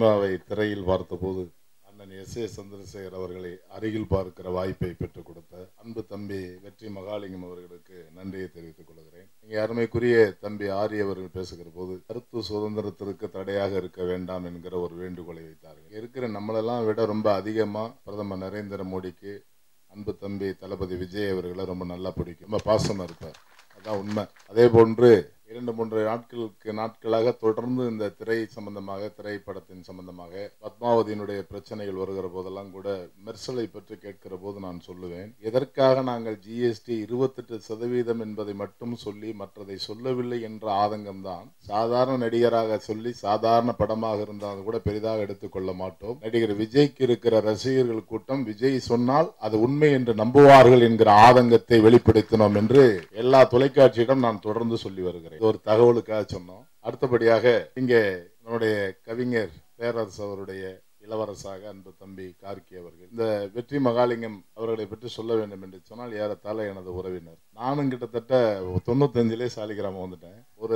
சினிமாவை திரையில் பார்த்தபோது அண்ணன் எஸ் ஏ சந்திரசேகர் அவர்களை அருகில் பார்க்கிற வாய்ப்பை பெற்றுக் கொடுத்த அன்பு தம்பி வெற்றி மகாலிங்கம் அவர்களுக்கு நன்றியை தெரிவித்துக் கொள்கிறேன் இங்கே அருமைக்குரிய தம்பி ஆரி அவர்கள் பேசுகிற போது கருத்து சுதந்திரத்திற்கு தடையாக இருக்க வேண்டாம் என்கிற ஒரு வேண்டுகோளை வைத்தார்கள் இருக்கிற நம்மளெல்லாம் விட ரொம்ப அதிகமா பிரதமர் நரேந்திர மோடிக்கு அன்பு தம்பி தளபதி விஜய் அவர்களை ரொம்ப நல்லா பிடிக்கும் ரொம்ப பாசமா இருப்பார் அதான் உண்மை அதே போன்று இரண்டு மூன்று நாட்களுக்கு நாட்களாக தொடர்ந்து இந்த திரை சம்பந்தமாக திரைப்படத்தின் சம்பந்தமாக பத்மாவதியினுடைய பிரச்சனைகள் வருகிற போதெல்லாம் கூட மெர்சலை பற்றி கேட்கிற போது நான் சொல்லுவேன் எதற்காக நாங்கள் ஜிஎஸ்டி இருபத்தெட்டு சதவீதம் என்பதை மட்டும் சொல்லி மற்றதை சொல்லவில்லை என்ற ஆதங்கம்தான் சாதாரண நடிகராக சொல்லி சாதாரண படமாக இருந்தாலும் கூட பெரிதாக எடுத்துக்கொள்ள மாட்டோம் நடிகர் விஜய்க்கு இருக்கிற ரசிகர்கள் கூட்டம் விஜய் சொன்னால் அது உண்மை என்று நம்புவார்கள் என்கிற ஆதங்கத்தை வெளிப்படுத்தினோம் என்று எல்லா தொலைக்காட்சியிடம் நான் தொடர்ந்து சொல்லி வருகிறேன் இது ஒரு தகவலுக்காக சொன்னோம் அடுத்தபடியாக இங்கே நம்முடைய கவிஞர் பேரரசு அவருடைய இளவரசாக அன்பு தம்பி கார்கி அவர்கள் இந்த வெற்றி மகாலிங்கம் அவர்களை பற்றி சொல்ல வேண்டும் என்று சொன்னால் ஏறத்தாழ எனது உறவினர் நானும் கிட்டத்தட்ட தொண்ணூத்தஞ்சிலே சாலிகிராமம் வந்துட்டேன் ஒரு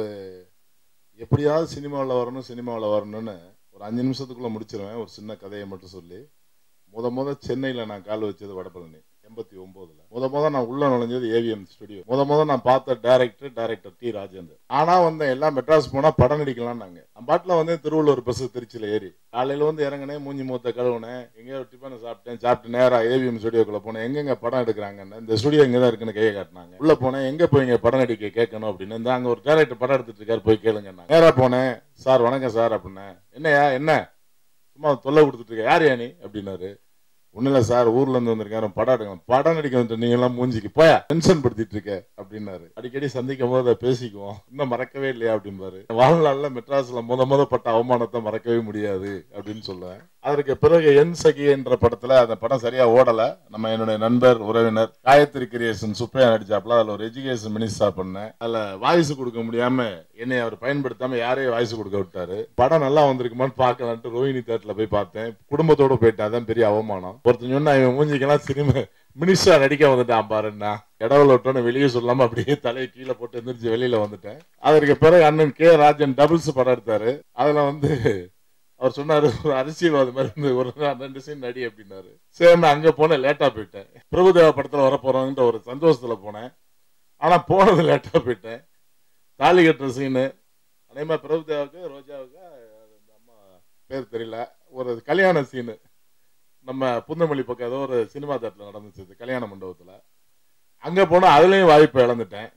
எப்படியாவது சினிமாவில் வரணும் சினிமாவில் வரணும்னு ஒரு அஞ்சு நிமிஷத்துக்குள்ள முடிச்சிருவேன் ஒரு சின்ன கதையை மட்டும் சொல்லி முத முத சென்னையில் நான் கால் வச்சது வடபழனி எண்பத்தி ஒன்பதுல முத முத நான் உள்ள நுழைஞ்சது ஏவிஎம் ஸ்டுடியோ முத முத நான் பார்த்த டைரக்டர் டைரக்டர் டி ராஜேந்தர் ஆனா வந்து எல்லாம் மெட்ராஸ் போனா படம் நடிக்கலாம் நாங்க நான் பாட்டுல வந்து திருவள்ளூர் பஸ் திருச்சியில ஏறி காலையில வந்து இறங்கினேன் மூஞ்சி மூத்த கழுவுனேன் எங்கேயோ டிஃபன் சாப்பிட்டேன் சாப்பிட்டு நேரா ஏவிஎம் ஸ்டுடியோக்குள்ள போனேன் எங்கெங்க படம் எடுக்கிறாங்கன்னு இந்த ஸ்டுடியோ இங்க தான் இருக்குன்னு கையை காட்டினாங்க உள்ள போனேன் எங்க போய் இங்க படம் நடிக்க கேட்கணும் அப்படின்னு இந்த அங்க ஒரு டேரக்டர் படம் எடுத்துட்டு இருக்காரு போய் கேளுங்க நேரா போனேன் சார் வணக்கம் சார் அப்படின்னேன் என்னையா என்ன சும்மா தொல்லை கொடுத்துட்டு இருக்க யார் நீ அப்படின்னாரு ஒன்றும் இல்லை சார் ஊர்ல இருந்து வந்திருக்காரு படம் எடுக்கணும் படம் நடிக்க வந்துட்டு நீங்க எல்லாம் மூஞ்சிக்கு போயா டென்ஷன் படுத்திட்டு இருக்க அப்படின்னாரு அடிக்கடி சந்திக்கும் போது அதை பேசிக்குவோம் இன்னும் மறக்கவே இல்லையா அப்படின்பாரு வாழ்நாள்ல மெட்ராஸ்ல முத முத பட்ட அவமானத்தை மறக்கவே முடியாது அப்படின்னு சொல்லுவேன் அதற்கு பிறகு என் சகி என்ற படத்துல அந்த படம் சரியா ஓடல நம்ம என்னுடைய நண்பர் உறவினர் காயத்ரி கிரியேஷன் சுப்பையா நடிச்சாப்ல அதுல ஒரு எஜுகேஷன் மினிஸ்டா பண்ணேன் அதுல வாய்ஸ் கொடுக்க முடியாம என்னை அவர் பயன்படுத்தாம யாரையும் வாய்ஸ் கொடுக்க விட்டாரு படம் நல்லா வந்திருக்குமான்னு பார்க்கலான்ட்டு ரோஹிணி தேட்டர்ல போய் பார்த்தேன் குடும்பத்தோட போயிட்டேன் அதான் பெரிய அவமானம் ஒருத்தன் சொன்னா இவன் மூஞ்சிக்கெல்லாம் சினிமா மினிஸ்டா நடிக்க வந்துட்டான் பாருன்னா இடவுல விட்டோன்னு வெளியே சொல்லாம அப்படியே தலையை கீழே போட்டு எந்திரிச்சு வெளியில வந்துட்டேன் அதற்கு பிறகு அண்ணன் கே ராஜன் டபுள்ஸ் படம் எடுத்தாரு அதுல வந்து அவர் சொன்னாரு ஒரு அரசியல்வாதி மாதிரி இருந்து ஒரு நாள் ரெண்டு சீன் நடி அப்படின்னாரு சரி நான் அங்க போனேன் லேட்டா போயிட்டேன் பிரபுதேவா படத்துல வர போறாங்கன்ற ஒரு சந்தோஷத்துல போனேன் ஆனா போனது லேட்டா போயிட்டேன் தாலி கட்டுற சீனு அதே மாதிரி பிரபுதேவாவுக்கு ரோஜாவுக்கு அது அந்த அம்மா பேர் தெரியல ஒரு கல்யாண சீனு நம்ம புந்தமல்லி பக்கம் ஏதோ ஒரு சினிமா தேட்டர்ல நடந்துச்சு இது, கல்யாண மண்டபத்துல அங்க போனா அதுலயும் வாய்ப்பு இழந்துட்டேன்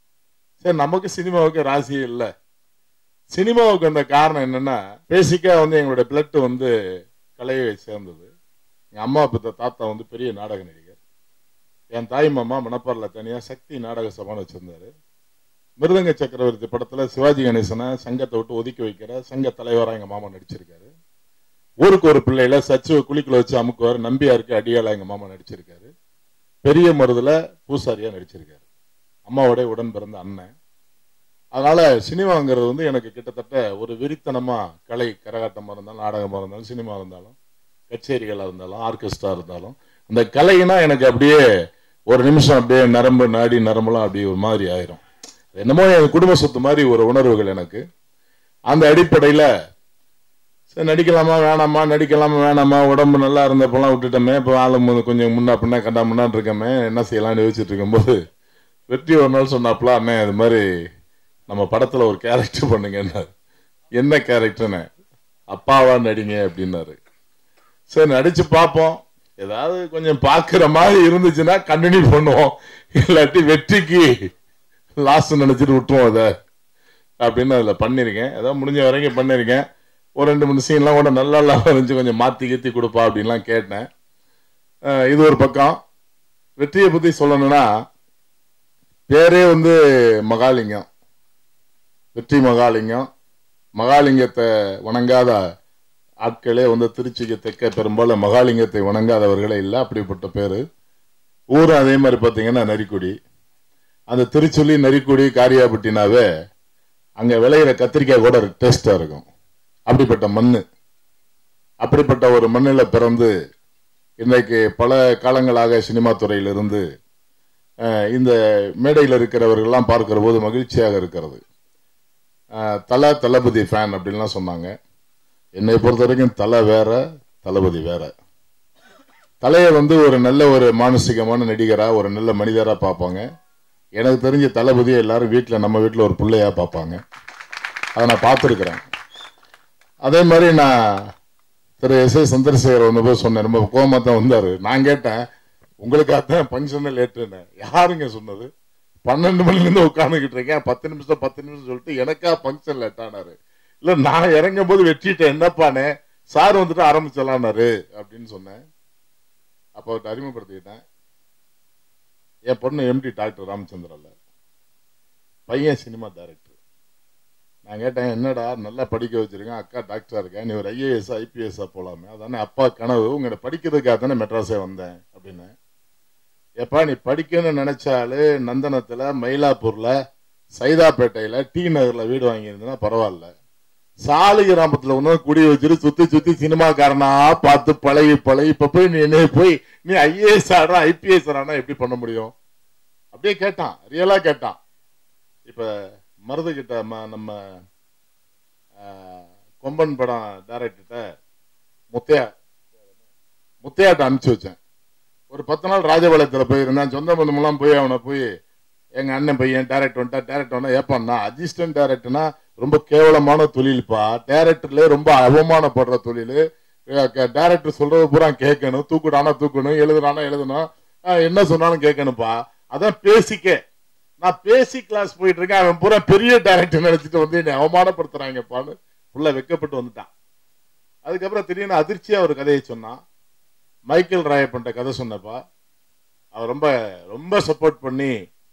சரி நமக்கு சினிமாவுக்கு ராசியே இல்லை சினிமாவுக்கு அந்த காரணம் என்னன்னா பேசிக்கா வந்து எங்களுடைய பிளட் வந்து கலையை சேர்ந்தது எங்க அம்மா பெத்த தாத்தா வந்து பெரிய நாடக நடிகர் என் தாய் மாமா மணப்பாறையில் தனியா சக்தி நாடக சபான்னு வச்சிருந்தாரு மிருதங்க சக்கரவர்த்தி படத்துல சிவாஜி கணேசனை சங்கத்தை விட்டு ஒதுக்கி வைக்கிற சங்க தலைவரா எங்க மாமா நடிச்சிருக்காரு ஊருக்கு ஒரு பிள்ளையில சச்சுவை குளிக்குள்ள வச்சு அமுக்குவார் நம்பியாருக்கு அடியாளா எங்க மாமா நடிச்சிருக்காரு பெரிய மருதுல பூசாரியா நடிச்சிருக்காரு அம்மாவோட உடன் பிறந்த அண்ணன் அதனால சினிமாங்கிறது வந்து எனக்கு கிட்டத்தட்ட ஒரு வெறித்தனமா கலை கரகாட்டமா இருந்தாலும் நாடகமா இருந்தாலும் சினிமா இருந்தாலும் கச்சேரிகளா இருந்தாலும் ஆர்கெஸ்ட்ரா இருந்தாலும் அந்த கலைனா எனக்கு அப்படியே ஒரு நிமிஷம் அப்படியே நரம்பு நாடி நரம்புலாம் அப்படியே ஒரு மாதிரி ஆயிரும் என்னமோ என் குடும்ப சொத்து மாதிரி ஒரு உணர்வுகள் எனக்கு அந்த அடிப்படையில சரி நடிக்கலாமா வேணாமா நடிக்கலாமா வேணாமா உடம்பு நல்லா இருந்தப்பெல்லாம் விட்டுட்டோமே இப்போ ஆளு மு- கொஞ்சம் முன்னா பின்னா கண்டா முன்னான்னு இருக்கமே என்ன செய்யலாம்னு யோசிச்சுட்டு இருக்கும்போது வெற்றி ஒரு நாள் சொன்னாப்புல அண்ணே இது மாதிரி நம்ம படத்துல ஒரு கேரக்டர் பண்ணுங்கன்னாரு என்ன கேரக்டர்னு அப்பாவா நடிங்க அப்படின்னாரு சரி நடிச்சு பார்ப்போம் ஏதாவது கொஞ்சம் பார்க்குற மாதிரி இருந்துச்சுன்னா கண்டினியூ பண்ணுவோம் இல்லாட்டி வெற்றிக்கு லாஸ்ட் நினைச்சிட்டு விட்டுருவோம் அதை அப்படின்னு அதில் பண்ணியிருக்கேன் ஏதோ முடிஞ்ச வரைக்கும் பண்ணியிருக்கேன் ஒரு ரெண்டு மூணு சீன்லாம் கூட நல்லா இல்லாமல் இருந்துச்சு கொஞ்சம் மாற்றி கீத்தி கொடுப்பா அப்படின்லாம் கேட்டேன் அஹ் இது ஒரு பக்கம் வெற்றியை பற்றி சொல்லணும்னா பேரே வந்து மகாலிங்கம் வெற்றி மகாலிங்கம் மகாலிங்கத்தை வணங்காத ஆட்களே வந்து திருச்சிக்கு தெற்க பெரும்பாலும் மகாலிங்கத்தை வணங்காதவர்களே இல்லை அப்படிப்பட்ட பேர் ஊர் அதே மாதிரி பார்த்தீங்கன்னா நரிக்குடி அந்த திருச்சுள்ளி நரிக்குடி காரியாபட்டினாவே அங்கே விளையிற கத்திரிக்காய் கூட டேஸ்டாக இருக்கும் அப்படிப்பட்ட மண் அப்படிப்பட்ட ஒரு மண்ணில் பிறந்து இன்றைக்கு பல காலங்களாக சினிமா துறையிலிருந்து அஹ், இந்த மேடையில் இருக்கிறவர்கள்லாம் பார்க்கிற போது மகிழ்ச்சியாக இருக்கிறது அஹ், தல தளபதி ஃபேன் அப்படின்லாம் சொன்னாங்க என்னை பொறுத்த வரைக்கும் தலை வேற தளபதி வேற தலையை வந்து ஒரு நல்ல ஒரு மானசீகமான நடிகரா ஒரு நல்ல மனிதரா பார்ப்பாங்க எனக்கு தெரிஞ்ச தளபதியை எல்லாரும் வீட்டில் நம்ம வீட்டில் ஒரு பிள்ளையா பார்ப்பாங்க அதை நான் பார்த்துருக்குறேன் அதே மாதிரி நான் திரு எஸ் ஏ சந்திரசேகர் ஒன்று போய் சொன்னேன் ரொம்ப கோமா தான் வந்தார் நான் கேட்டேன் உங்களுக்காக தான் ஃபங்க்ஷனே லேட்டுன்னு யாருங்க சொன்னது பன்னெண்டு மணிலேருந்து உட்காந்துக்கிட்டு இருக்கேன் பத்து நிமிஷம் பத்து நிமிஷம் சொல்லிட்டு எனக்கா ஃபங்க்ஷன் லேட்டானாரு இல்லை நான் இறங்கும் போது வெட்டிட்டேன் என்னப்பானே சார் வந்துட்டு ஆரம்பிச்சலான்னாரு அப்படின்னு சொன்னேன் அப்போ அவர்கிட்ட அறிமுகப்படுத்திக்கிட்டேன் என் பொண்ணு எம்டி டாக்டர் ராமச்சந்திரன்ல பையன் சினிமா டைரக்டர் நான் கேட்டேன் என்னடா நல்லா படிக்க வச்சிருக்கேன் அக்கா டாக்டரா இருக்கேன் நீ ஒரு ஐஏஎஸ் ஐபிஎஸ் போலாமே அதானே அப்பா கனவு உங்களை படிக்கிறதுக்காக தானே மெட்ராஸே வந்தேன் அப்படின்னு எப்பா நீ படிக்கணும்னு நினைச்சாலு நந்தனத்துல மயிலாப்பூர்ல சைதாப்பேட்டையில டி நகர்ல வீடு வாங்கியிருந்தா பரவாயில்ல சாலி கிராமத்துல ஒண்ணு குடி வச்சுட்டு சுத்தி சுத்தி சினிமாக்காரனா பார்த்து பழகி பழகி இப்ப போய் நீ என்ன போய் நீ ஐஏஎஸ் ஆடுற ஐபிஎஸ் ஆனா எப்படி பண்ண முடியும் அப்படியே கேட்டான் ரியலா கேட்டான் இப்ப மருது கிட்ட ம- நம்ம ஆஹ், கொம்பன் படம் டைரக்டர்கிட்ட முத்தையா முத்தையாட்ட அனுப்பிச்சு வச்சேன் ஒரு பத்து நாள் ராஜபாளையத்துல போயிருந்தேன் சொந்த பந்தமெல்லாம் போய் அவனை போய் எங்க அண்ணன் பையன் டேரக்டர் வந்துட்டா டேரக்டர் வந்தா ஏப்பான்னா அசிஸ்டன்ட் டேரக்டர்னா ரொம்ப கேவலமான தொழில்ப்பா டேரக்டர்ல ரொம்ப அவமானப்படுற தொழில் டேரக்டர் சொல்றது பூரா கேட்கணும் தூக்குடானா தூக்கணும் எழுதுறானா எழுதணும் ஆஹ் என்ன சொன்னாலும் கேட்கணும்ப்பா அதான் பேசிக்க நான் பேசி கிளாஸ் போயிட்டு இருக்கேன் அவன் பூரா பெரிய டேரக்டர் நினைச்சிட்டு வந்து என்னை அவமானப்படுத்துறாங்கப்பான்னு உள்ள வெக்கப்பட்டு வந்துட்டான் அதுக்கப்புறம் திடீர்னு அதிர்ச்சியா ஒரு கதையை சொன்னான் மைக்கேல் ராயப்பன்ட்ட கதை சொன்னப்பா அவர் ரொம்ப ரொம்ப சப்போர்ட் பண்ணி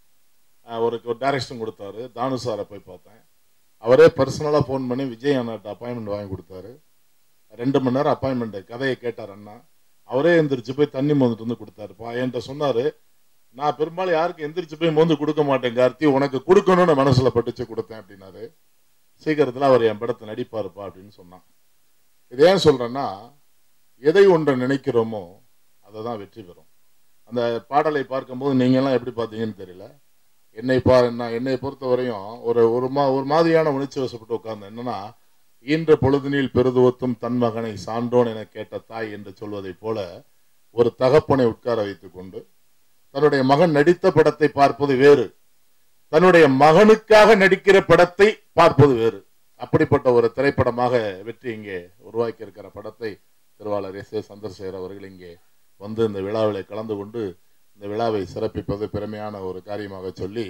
ஆஹ், ஒரு ஒரு டைரக்ஷன் கொடுத்தாரு தானு சாரை போய் பார்த்தேன் அவரே பர்சனலாக ஃபோன் பண்ணி விஜய் அண்ணாட்ட அப்பாயின்மெண்ட் வாங்கி கொடுத்தாரு ரெண்டு மணி நேரம் அப்பாயின்மெண்ட் கதையை கேட்டார் அண்ணா அவரே எந்திரிச்சு போய் தண்ணி மோந்துட்டு வந்து கொடுத்தாருப்பா என்கிட்ட சொன்னாரு நான் பெரும்பாலும் யாருக்கும் எந்திரிச்சு போய் மோந்து கொடுக்க மாட்டேன் கார்த்தி உனக்கு கொடுக்கணும்னு மனசுல பட்டுச்சு கொடுத்தேன் அப்படின்னாரு சீக்கிரத்தில் அவர் என் படத்தை நடிப்பாருப்பா அப்படின்னு சொன்னான் இது ஏன் சொல்றேன்னா எதை ஒன்றை நினைக்கிறோமோ அதை தான் வெற்றி பெறும் அந்த பாடலை பார்க்கும்போது நீங்க எல்லாம் எப்படி பார்த்தீங்கன்னு தெரியல என்னை பா நான் என்னை பொறுத்த வரையும் ஒரு ஒரு மா ஒரு மாதிரியான உணர்ச்சி வசப்பட்டு உட்கார்ந்தேன் என்னன்னா ஈன்ற பொழுதினில் பெருதுவத்தும் தன் மகனை சான்றோன் என கேட்ட தாய் என்று சொல்வதைப் போல ஒரு தகப்பனை உட்கார வைத்துக் கொண்டு தன்னுடைய மகன் நடித்த படத்தை பார்ப்பது வேறு தன்னுடைய மகனுக்காக நடிக்கிற படத்தை பார்ப்பது வேறு அப்படிப்பட்ட ஒரு திரைப்படமாக வெற்றி இங்கே உருவாக்கி இருக்கிற படத்தை திருவாளர் எஸ் ஏ சந்திரசேகர் அவர்கள் இங்கே வந்து இந்த விழாவில் கலந்து கொண்டு இந்த விழாவை சிறப்பிப்பது பெருமையான ஒரு காரியமாக சொல்லி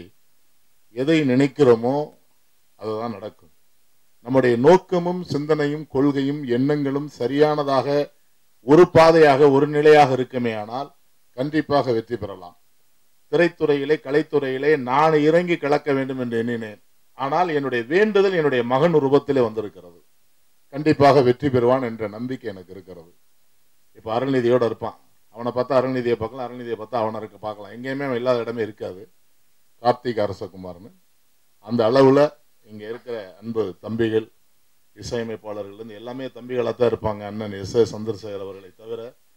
எதை நினைக்கிறோமோ அதுதான் நடக்கும் நம்முடைய நோக்கமும் சிந்தனையும் கொள்கையும் எண்ணங்களும் சரியானதாக ஒரு பாதையாக ஒரு நிலையாக இருக்குமே ஆனால் கண்டிப்பாக வெற்றி பெறலாம் திரைத்துறையிலே கலைத்துறையிலே நான் இறங்கி கலக்க வேண்டும் என்று எண்ணினேன் ஆனால் என்னுடைய வேண்டுதல் என்னுடைய மகன் ரூபத்திலே வந்திருக்கிறது கண்டிப்பாக வெற்றி பெறுவான் என்ற நம்பிக்கை எனக்கு இருக்கிறது இப்ப அருள்நிதியோட இருப்பான் அவனை பார்த்தா அருள்நிதியை பார்க்கலாம் அருள்நிதியை பார்த்தா அவனை இருக்க பார்க்கலாம் எங்கேயுமே அவன் இல்லாத இடமே இருக்காது கார்த்திக் அரசகுமார்னு அந்த அளவுல இங்க இருக்கிற அன்பு தம்பிகள் இசையமைப்பாளர்கள் இருந்து எல்லாமே தம்பிகளாக தான் இருப்பாங்க அண்ணன் எஸ் ஏ சந்திரசேகர் அவர்களை தவிர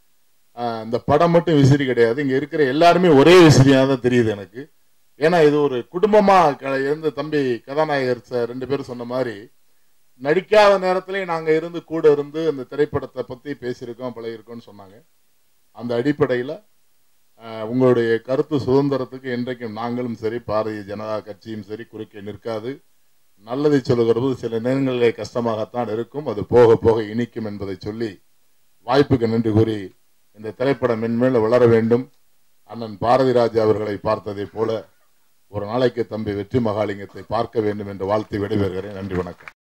ஆஹ், இந்த படம் மட்டும் விசிறி கிடையாது இங்க இருக்கிற எல்லாருமே ஒரே விசிறியா தான் தெரியுது எனக்கு ஏன்னா இது ஒரு குடும்பமா க- இருந்த தம்பி கதாநாயகர் சார் ரெண்டு பேரும் சொன்ன மாதிரி நடிக்காத நேரத்திலே நாங்க இருந்து கூட இருந்து அந்த திரைப்படத்தை பத்தி பேசியிருக்கோம் பழகிருக்கோம்னு சொன்னாங்க அந்த அடிப்படையில ஆஹ், உங்களுடைய கருத்து சுதந்திரத்துக்கு என்றைக்கும் நாங்களும் சரி பாரதிய ஜனதா கட்சியும் சரி குறுக்கே நிற்காது நல்லதை சொல்லுகிறது சில நேரங்களிலே கஷ்டமாகத்தான் இருக்கும் அது போக போக இனிக்கும் என்பதை சொல்லி வாய்ப்புக்கு நன்றி கூறி இந்த திரைப்படம் மென்மேல் வளர வேண்டும் அண்ணன் பாரதி ராஜா அவர்களை பார்த்ததைப் போல ஒரு நாளைக்கு தம்பி வெற்றி மகாலிங்கத்தை பார்க்க வேண்டும் என்று வாழ்த்து விடைபெறுகிறேன் நன்றி வணக்கம்